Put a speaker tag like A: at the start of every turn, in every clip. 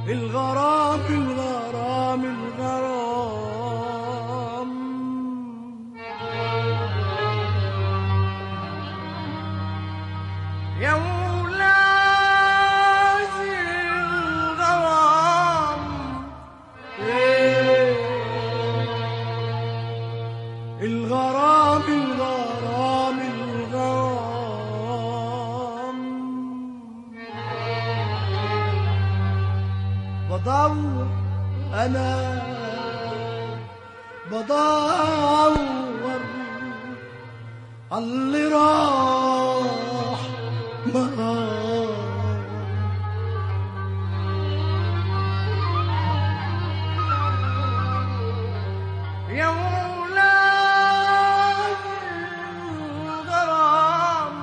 A: الغرام الغرام الغرام يا ولادي الغرام إيه الغرام الغرام الغرام بدور انا بدور اللي راح ما راح يا ولاد الغرام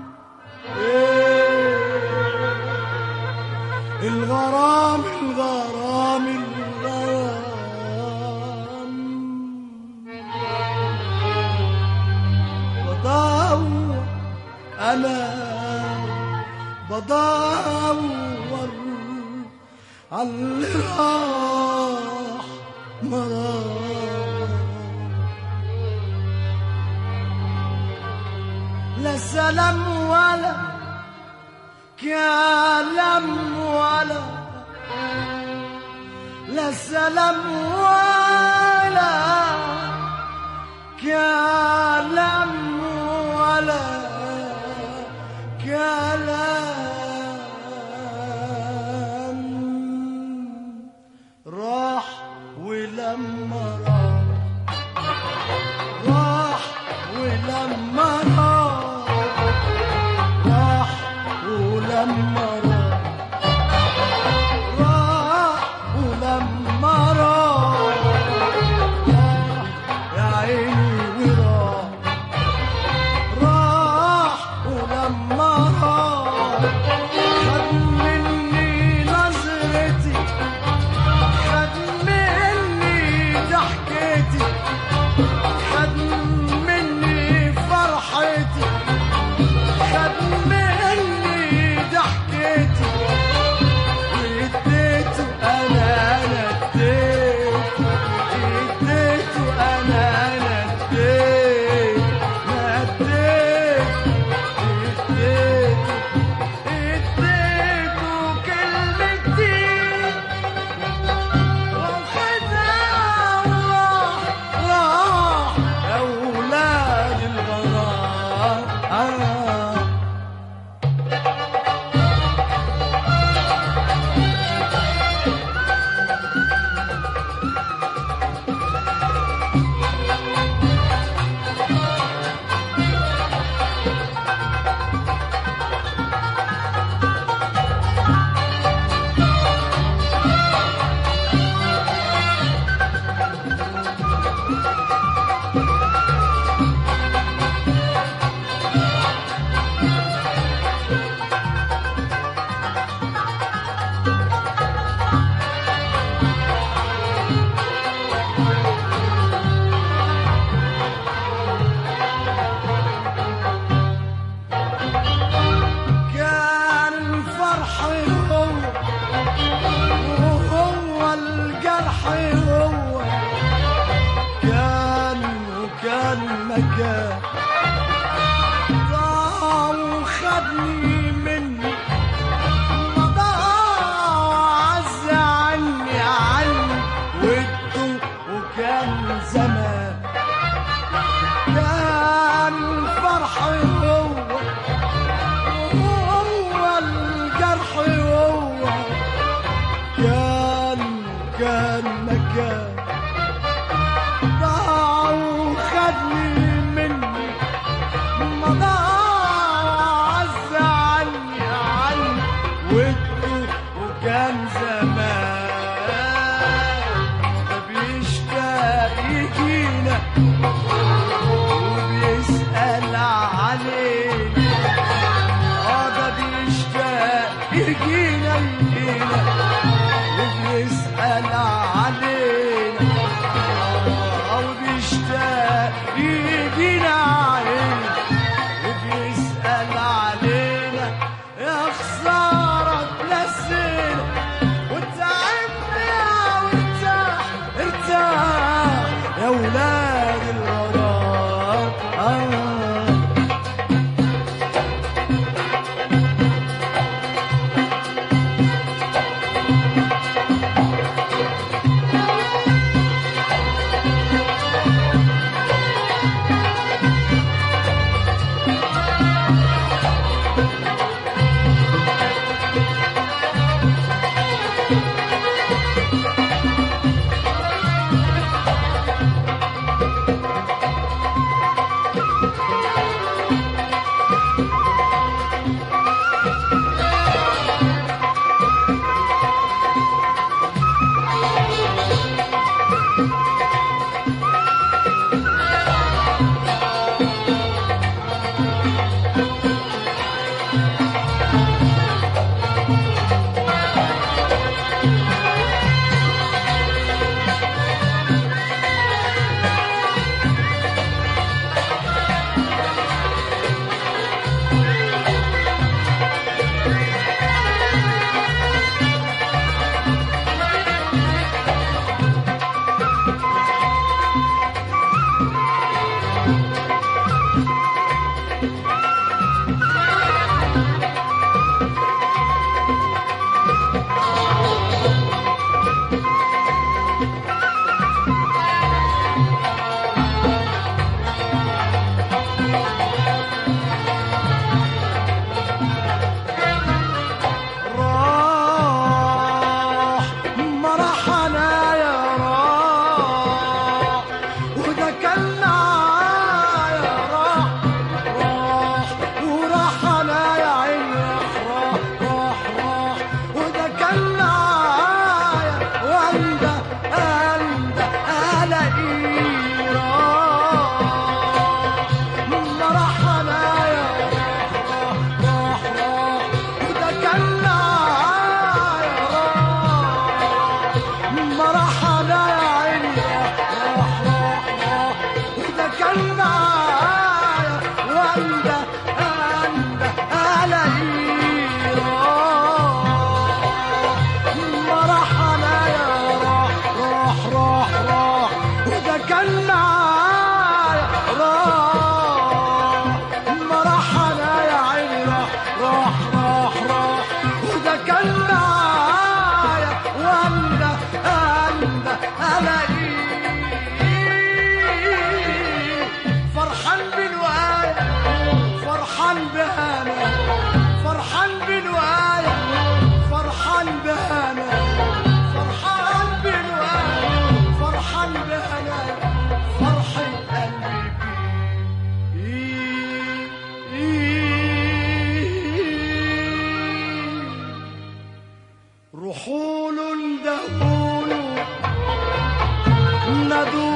A: إيه الغرام الغرام الغرام بدور انا بدور على اللي راح ما راح لا سلام ولا كلام ولا لا سلام ولا كلام ولا كلام راح ولما راح راح ولما راح راح ولما راح راح ولما راح يا عيني وراح راح ولما راح خد مني نظرتي خد مني ضحكتي خد مني فرحتي خد مني ضحكتي واديته انا انا اديته اديته انا انا اديته ما اديته اديته اديته كلمتين واخدها وراح راح يا ولاد الغرام آه كان الفرح هو وهو الجرح هو كان وكان مكان ضاع وخدني مني ما ضاع وعز عني عني وده وكان زمان كان الفرح هو هو الجرح هو كان كان مكان ضاع وخدني مني ما ضاع عز عني عني وده وكان زمان ده بيشتاق يجينا وبيسأل علينا اه ده بيشتاق يجينا يجينا وبيسأل علينا اه وبيشتاق يجينا علينا وبيسأل علينا يا خسارة تنسينا وانت راح مرح انا يا راح وده كان معايا راح راح وراح انا يا عيني راح راح راح وده كان معايا وانده انده الاقيه راح مرح انا يا راح راح راح وده كان معايا راح مرح انا يا عيني راح راح راح وده كان معايا وانده انده الاقيه راح مرح انا يا راح راح راح راح وده كان معايا راح مرح انا يا عيني راح راح راح راح وده كان معايا وانده انده الاقيه فرحان بالوقاية فرحان بهنا فرحان بالوقاية فرحان بهنا فرحان بالوقاية فرحان بهنا فرحة قلبي بيه روحوا له ندهوا له نادوا